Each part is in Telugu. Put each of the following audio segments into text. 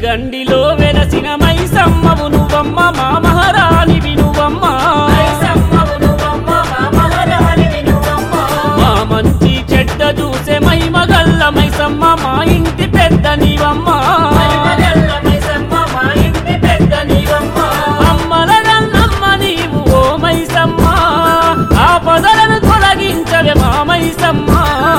గండిలో వెలసిన మైసమ్మవు నువ్వమ్మ మా మహారాణివి నువ్వమ్మ మా మంచి చెడ్డ చూసే మైమగల్ల మైసమ్మ మా ఇంటి పెద్ద నీవమ్మ అమ్మల నన్నమ్మ నీవు ఓ మైసమ్మ ఆ పదలను తొలగించవే మా మైసమ్మ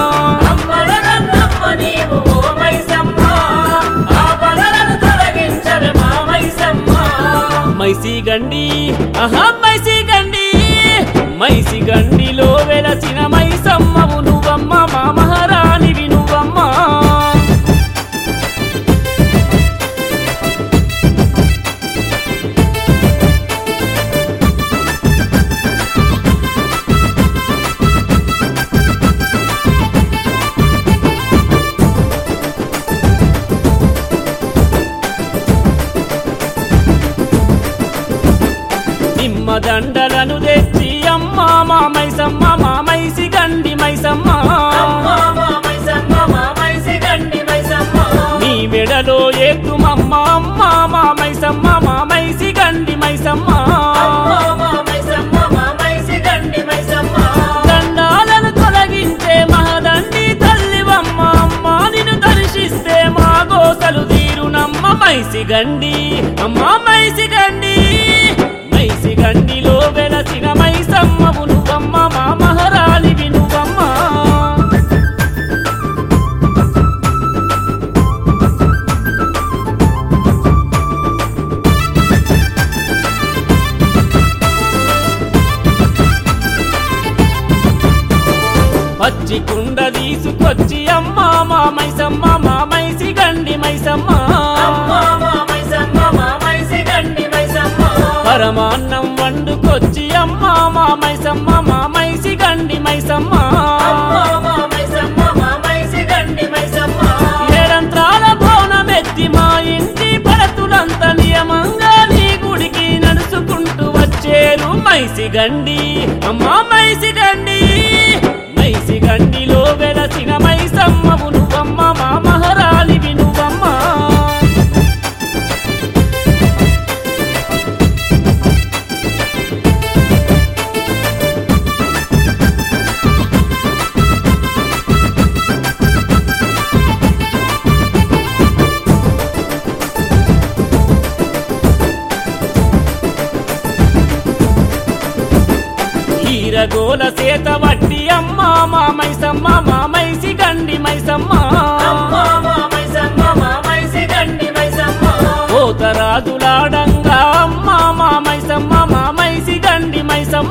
మైసి గండి ఆహా మైసి గండి మైసి గండిలో వెలసిన మైసమ్మవు నువ్వమ్మ మా మహారాణివి నువ్వమ్మ నిమ్మ దండలను తెచ్చి అమ్మ మా మైసమ్మ మా మైసి గండి మైసమ్మ నీ మెడలో ఏకుమమ్మ అమ్మ మా మైసమ్మ మా మైసి గండి మైసమ్మ దండాలను తొలగించే మహదండి తల్లివమ్మ అమ్మ నిన్ను దర్శిస్తే మా గోసలు తీరునమ్మ మైసి గండి అమ్మ మైసి గండి మైసి గండిలో వెలసిన మైసమ్మవు నువ్వమ్మ మా మహారాణివి నువ్వమ్మ పచ్చి కుండ తీసుకొచ్చి అమ్మ మా మైసమ్మ మా మైసి గండి మైసమ్మ పరమాన్నం వండుకొచ్చి అమ్మ మా మైసమ్మ మా మైసి గండి మైసమ్మ ఏడంత్రాల బోనమెత్తి మా ఇంటి పడతులంత నియమంగా నీ గుడికి నడుచుకుంటూ వచ్చేరు మైసి గండి అమ్మా మైసి గండి మైసి గండిలో వెలసిన మైసమ్మవు నువ్వమ్మ మా మహారాణివి నువ్వమ్మ ఈరగోల సేత వడ్డి అమ్మ మా మైసమ్మ మా మైసి గండి మైసమ్మ పోతరాజులాడంగా అమ్మ మా మైసమ్మ మా మైసి గండి మైసమ్మ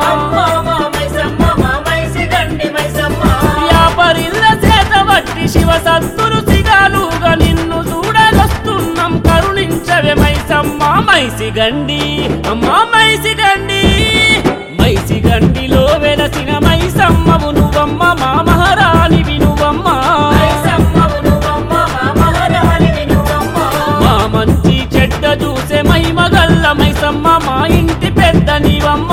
వ్యాపరిల్ల చేత వట్టి శివ సత్తులు సిగాలుగా నిన్ను చూడగొస్తున్నాం కరుణించవే మైసమ్మ మైసి గండి అమ్మ మైసి గండి మైసి గండిలో వెలసిన మైసమ్మవు నువ్వమ్మ మా మహారాణివి నువ్వమ్మ మా మంచి చెడ్డ చూసే మైమగల్ల మైసమ్మ మా ఇంటి పెద్ద నీవమ్మ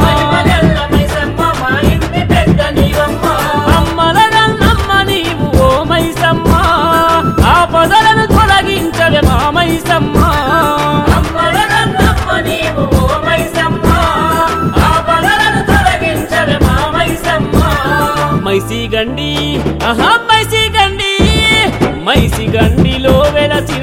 అమ్మల నన్నమ్మ నీవు ఓ మైసమ్మ ఆ పదలను తొలగించవే మా మైసమ్మ మైసి గండి ఆహా మైసి గండి మైసి గండిలో వెలసిన